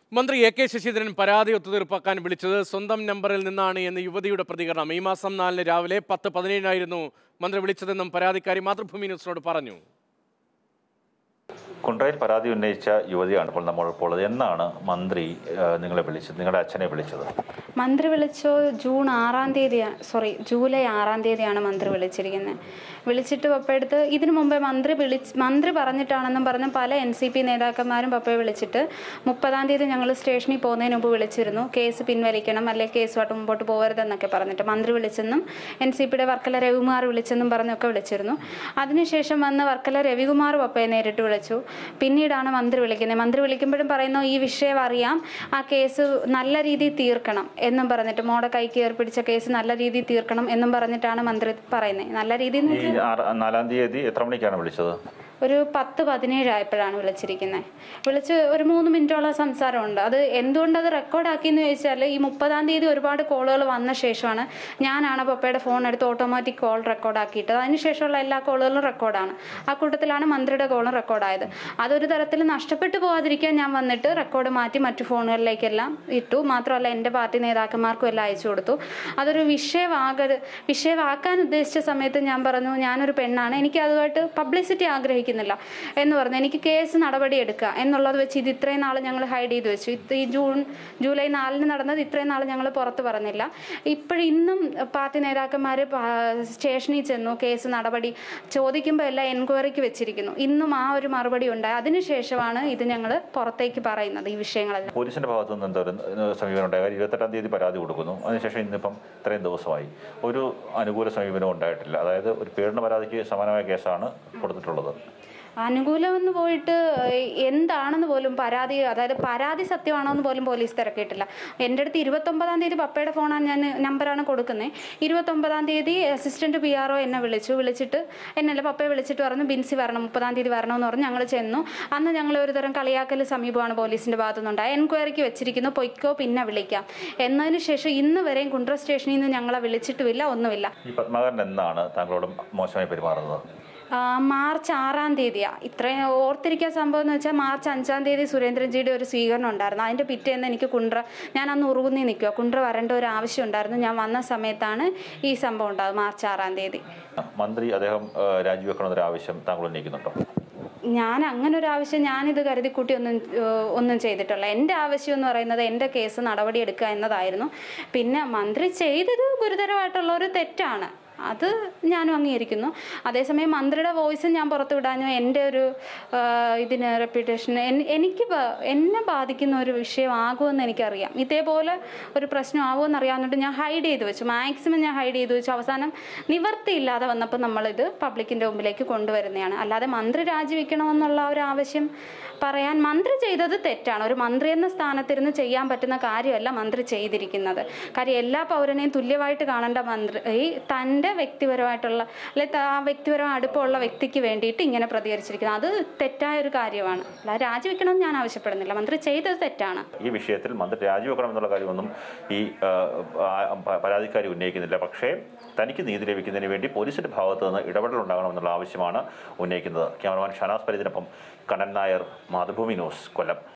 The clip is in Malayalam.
മന്ത്രി എ കെ ശശീന്ദ്രൻ പരാതി ഒത്തുതീർപ്പാക്കാൻ വിളിച്ചത് സ്വന്തം നമ്പറിൽ നിന്നാണ് എന്ന് യുവതിയുടെ പ്രതികരണം ഈ മാസം നാലിന് രാവിലെ പത്ത് പതിനേഴിനായിരുന്നു മന്ത്രി വിളിച്ചതെന്നും പരാതിക്കാരി മാതൃഭൂമി ന്യൂസിനോട് പറഞ്ഞു കുണ്ട്രയിൽ പരാതി ഉന്നയിച്ച യുവതിയാണ് ഇപ്പോൾ നമ്മളിപ്പോൾ ഉള്ളത് എന്നാണ് മന്ത്രി ആ, നിങ്ങളെ വിളിച്ചത് നിങ്ങളുടെ അച്ഛനെ വിളിച്ചത് മന്ത്രി വിളിച്ചോ ജൂൺ ആറാം തീയതി സോറി ജൂലൈ ആറാം തീയതിയാണ് മന്ത്രി വിളിച്ചിരിക്കുന്നത് വിളിച്ചിട്ട് പപ്പയെടുത്ത് ഇതിനു മുമ്പേ മന്ത്രി വിളിച്ച് മന്ത്രി പറഞ്ഞിട്ടാണെന്നും പറഞ്ഞ് പല എൻ സി പി നേതാക്കന്മാരും പപ്പയെ വിളിച്ചിട്ട് മുപ്പതാം തീയതി ഞങ്ങൾ സ്റ്റേഷനിൽ പോകുന്നതിന് മുമ്പ് വിളിച്ചിരുന്നു കേസ് പിൻവലിക്കണം അല്ലെങ്കിൽ കേസുമായിട്ട് മുമ്പോട്ട് പോകരുതെന്നൊക്കെ പറഞ്ഞിട്ട് മന്ത്രി വിളിച്ചെന്നും എൻ സി പിയുടെ വർക്കല രവികുമാർ വിളിച്ചെന്നും പറഞ്ഞൊക്കെ വിളിച്ചിരുന്നു അതിനുശേഷം വന്ന് വർക്കല രവികുമാർ പപ്പയെ നേരിട്ട് വിളിച്ചു പിന്നീടാണ് മന്ത്രി വിളിക്കുന്നത് മന്ത്രി വിളിക്കുമ്പോഴും പറയുന്നു ഈ വിഷയം അറിയാം ആ കേസ് നല്ല രീതിയിൽ തീർക്കണം എന്നും പറഞ്ഞിട്ട് മോടെ കൈ കയറി പിടിച്ച കേസ് നല്ല രീതിയിൽ തീർക്കണം എന്നും പറഞ്ഞിട്ടാണ് മന്ത്രി പറയുന്നത് നല്ല രീതിയിൽ എന്ന് ഈ ആറ് നാലാം തീയതി എത്ര മണിക്കാണ് വിളിച്ചത് ഒരു പത്ത് പതിനേഴായപ്പോഴാണ് വിളിച്ചിരിക്കുന്നത് വിളിച്ച് ഒരു മൂന്ന് മിനിറ്റോളം സംസാരമുണ്ട് അത് എന്തുകൊണ്ട് അത് റെക്കോർഡാക്കിയെന്ന് ചോദിച്ചാൽ ഈ മുപ്പതാം തീയതി ഒരുപാട് കോളുകൾ വന്ന ശേഷമാണ് ഞാനാണ് പപ്പയുടെ ഫോൺ എടുത്ത് ഓട്ടോമാറ്റിക് കോൾ റെക്കോർഡാക്കിയിട്ടത് അതിനുശേഷമുള്ള എല്ലാ കോളുകളും റെക്കോർഡാണ് ആ കൂട്ടത്തിലാണ് മന്ത്രിയുടെ കോളും റെക്കോർഡായത് അതൊരു തരത്തിൽ നഷ്ടപ്പെട്ടു പോകാതിരിക്കാൻ ഞാൻ വന്നിട്ട് റെക്കോർഡ് മാറ്റി മറ്റു ഫോണുകളിലേക്കെല്ലാം ഇട്ടു മാത്രമല്ല എൻ്റെ പാർട്ടി നേതാക്കന്മാർക്കും എല്ലാം അയച്ചു കൊടുത്തു അതൊരു വിഷയമാകരുത് വിഷയമാക്കാൻ ഉദ്ദേശിച്ച സമയത്ത് ഞാൻ പറഞ്ഞു ഞാനൊരു പെണ്ണാണ് എനിക്ക് അതുമായിട്ട് പബ്ലിസിറ്റി ആഗ്രഹിക്കുന്നില്ല എന്ന് പറഞ്ഞു എനിക്ക് കേസ് നടപടി എടുക്കുക എന്നുള്ളത് വെച്ച് ഇത് ഇത്രയും നാൾ ഞങ്ങൾ ഹൈഡ് ചെയ്ത് വെച്ചു ഇത് ഈ ജൂൺ ജൂലൈ നാലിന് നടന്നത് ഇത്രയും നാൾ ഞങ്ങൾ പുറത്ത് പറഞ്ഞില്ല ഇപ്പോഴിന്നും പാർട്ടി നേതാക്കന്മാർ സ്റ്റേഷനിൽ ചെന്നു കേസ് നടപടി ചോദിക്കുമ്പോൾ എല്ലാം എൻക്വയറിക്ക് വെച്ചിരിക്കുന്നു ഇന്നും ആ ഒരു മറുപടി ഉണ്ടായി അതിനുശേഷമാണ് ഇത് ഞങ്ങൾ പുറത്തേക്ക് പറയുന്നത് ഈ വിഷയങ്ങളെല്ലാം പോലീസിന്റെ ഭാഗത്തു നിന്ന് എന്താ ഒരു സമീപനം ഉണ്ടായ കാര്യം ഇരുപത്തെട്ടാം തീയതി പരാതി കൊടുക്കുന്നു അതിനുശേഷം ഇന്നിപ്പം ഇത്രയും ദിവസമായി ഒരു അനുകൂല സമീപനം ഉണ്ടായിട്ടില്ല അതായത് ഒരു പീഡന പരാതിക്ക് സമാനമായ കേസാണ് കൊടുത്തിട്ടുള്ളത് അനുകൂലമെന്ന് പോയിട്ട് എന്താണെന്ന് പോലും പരാതി അതായത് പരാതി സത്യമാണോ എന്ന് പോലും പോലീസ് തിരക്കിയിട്ടില്ല എൻ്റെ അടുത്ത് ഇരുപത്തൊമ്പതാം തീയതി പപ്പയുടെ ഫോണാണ് ഞാൻ നമ്പറാണ് കൊടുക്കുന്നത് ഇരുപത്തൊമ്പതാം തീയതി അസിസ്റ്റന്റ് പി ആർ ഒ എന്നെ വിളിച്ചു വിളിച്ചിട്ട് എന്നല്ല പപ്പയെ വിളിച്ചിട്ട് പറഞ്ഞു ബിൻസി വരണം മുപ്പതാം തീയതി വരണമെന്ന് പറഞ്ഞ് ഞങ്ങൾ ചെന്നു അന്ന് ഞങ്ങൾ ഒരു തരം കളിയാക്കൽ സമീപമാണ് പോലീസിന്റെ ഭാഗത്തു നിന്നുണ്ടായത് എൻക്വയറിക്ക് വെച്ചിരിക്കുന്നു പൊയ്ക്കോ പിന്നെ വിളിക്കാം എന്നതിന് ശേഷം ഇന്ന് വരെയും കുണ്ട്ര സ്റ്റേഷനിൽ നിന്ന് ഞങ്ങളെ വിളിച്ചിട്ടുമില്ല ഒന്നുമില്ല ഈ പത്മകാരൻ എന്നാണ് താങ്കളോട് മോശമായി പെരുമാറുന്നത് ആ, മാർച്ച് ആറാം തീയതിയാ ഇത്രയും ഓർത്തിരിക്കാൻ സംഭവം എന്ന് വെച്ചാൽ മാർച്ച് അഞ്ചാം തീയതി സുരേന്ദ്രൻജിയുടെ ഒരു സ്വീകരണം ഉണ്ടായിരുന്നു അതിന്റെ പിറ്റേന്ന് എനിക്ക് കുണ്ട്ര ഞാൻ അന്ന് ഉറുകുന്നി നിൽക്കുക കുണ്ട്ര വരേണ്ട ഒരു ആവശ്യം ഉണ്ടായിരുന്നു ഞാൻ വന്ന സമയത്താണ് ഈ സംഭവം ഉണ്ടാകുന്നത് മാർച്ച് ആറാം തീയതി മന്ത്രി അദ്ദേഹം ആ, രാജിവെക്കണമെന്നൊരു ആവശ്യം താങ്കൾ ഉന്നയിക്കുന്നുണ്ടോ ഞാൻ അങ്ങനെ ഒരു ആവശ്യം ഞാനിത് കരുതിക്കൂട്ടി ഒന്നും ഏഹ്, ഒന്നും ചെയ്തിട്ടില്ല എൻ്റെ ആവശ്യം എന്ന് പറയുന്നത് എൻ്റെ കേസ് നടപടിയെടുക്കുക എന്നതായിരുന്നു പിന്നെ മന്ത്രി ചെയ്തത് ഗുരുതരമായിട്ടുള്ള ഒരു തെറ്റാണ് അത് ഞാനും അംഗീകരിക്കുന്നു അതേസമയം മന്ത്രിയുടെ വോയിസ് ഞാൻ പുറത്തു വിടാനോ എൻ്റെ ഒരു ആഹ്, ഇതിന് റെപ്യൂട്ടേഷൻ എനിക്ക് ബ- എന്നെ ബാധിക്കുന്ന ഒരു വിഷയമാകുമെന്ന് എനിക്കറിയാം ഇതേപോലെ ഒരു പ്രശ്നം ആകുമെന്ന് അറിയാവുന്നതുകൊണ്ട് ഞാൻ ഹൈഡ് ചെയ്ത് വെച്ചു മാക്സിമം ഞാൻ ഹൈഡ് ചെയ്ത് വെച്ചു അവസാനം നിവർത്തിയില്ലാതെ വന്നപ്പോൾ നമ്മളിത് പബ്ലിക്കിൻ്റെ മുമ്പിലേക്ക് കൊണ്ടുവരുന്നതാണ് അല്ലാതെ മന്ത്രി രാജിവെക്കണമെന്നുള്ള ഒരു ആവശ്യം പറയാൻ മന്ത്രി ചെയ്തത് തെറ്റാണ് ഒരു മന്ത്രി എന്ന സ്ഥാനത്തിരുന്ന് ചെയ്യാൻ പറ്റുന്ന കാര്യമല്ല മന്ത്രി ചെയ്തിരിക്കുന്നത് കാര്യം എല്ലാ പൗരനെയും തുല്യമായിട്ട് കാണേണ്ട മന്ത്രി ഈ തൻ്റെ വ്യക്തിപരമായിട്ടുള്ള അല്ലെ ആ വ്യക്തിപരമായ അടുപ്പമുള്ള വ്യക്തിക്ക് വേണ്ടിയിട്ട് ഇങ്ങനെ പ്രതികരിച്ചിരിക്കുന്നത് അത് തെറ്റായ ഒരു കാര്യമാണ് അല്ലാതെ രാജിവെക്കണമെന്ന് ഞാൻ ആവശ്യപ്പെടുന്നില്ല മന്ത്രി ചെയ്തത് തെറ്റാണ് ഈ വിഷയത്തിൽ മന്ത്രി രാജിവെക്കണം എന്നുള്ള കാര്യമൊന്നും ഈ ആ, ആ, പ- പരാതിക്കാരി ഉന്നയിക്കുന്നില്ല പക്ഷേ തനിക്ക് നീതി ലഭിക്കുന്നതിന് വേണ്ടി പോലീസിന്റെ ഭാഗത്ത് നിന്ന് ഇടപെടൽ ഉണ്ടാകണമെന്നുള്ള ആവശ്യമാണ് ഉന്നയിക്കുന്നത് ക്യാമറമാൻ ഷനാസ് പരിദിനൊപ്പം കണ്ണൻ നായർ മാതൃഭൂമി ന്യൂസ് കൊല്ലം